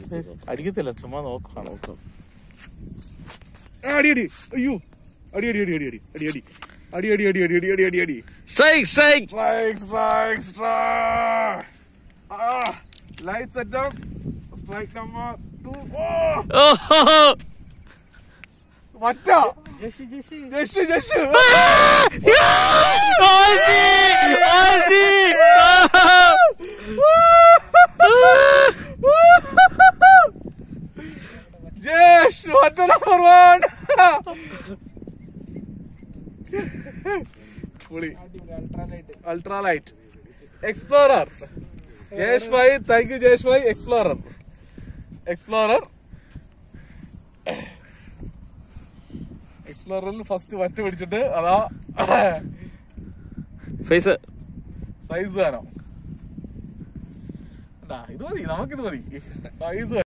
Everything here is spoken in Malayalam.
അടിക്കത്തില്ല ചുമ്മാ നോക്കാം നോക്കാം അടി അടി അയ്യോ അടി അടി അടി അടി അടി അടി അടി അടി അടി അടി അടി അടി അടി അടി അടി strike strike strike strike strike ആ light setup strike number two ഓ മറ്റ ജഷി ജഷി ജഷ് ജഷ് ജേഷ് മറ്റ നമ്പർ വൺ പുളി ultralight ultra light explorer Jayesh bhai thank you Jayesh bhai explorer explorer എക്സ്പ്ലോററിൽ ഫസ്റ്റ് വറ്റ് പിടിച്ചിട്ട് അതാ ഫേസ് സൈസ് വേണം ഇത് മതി നമുക്കിത് മതി സൈസ്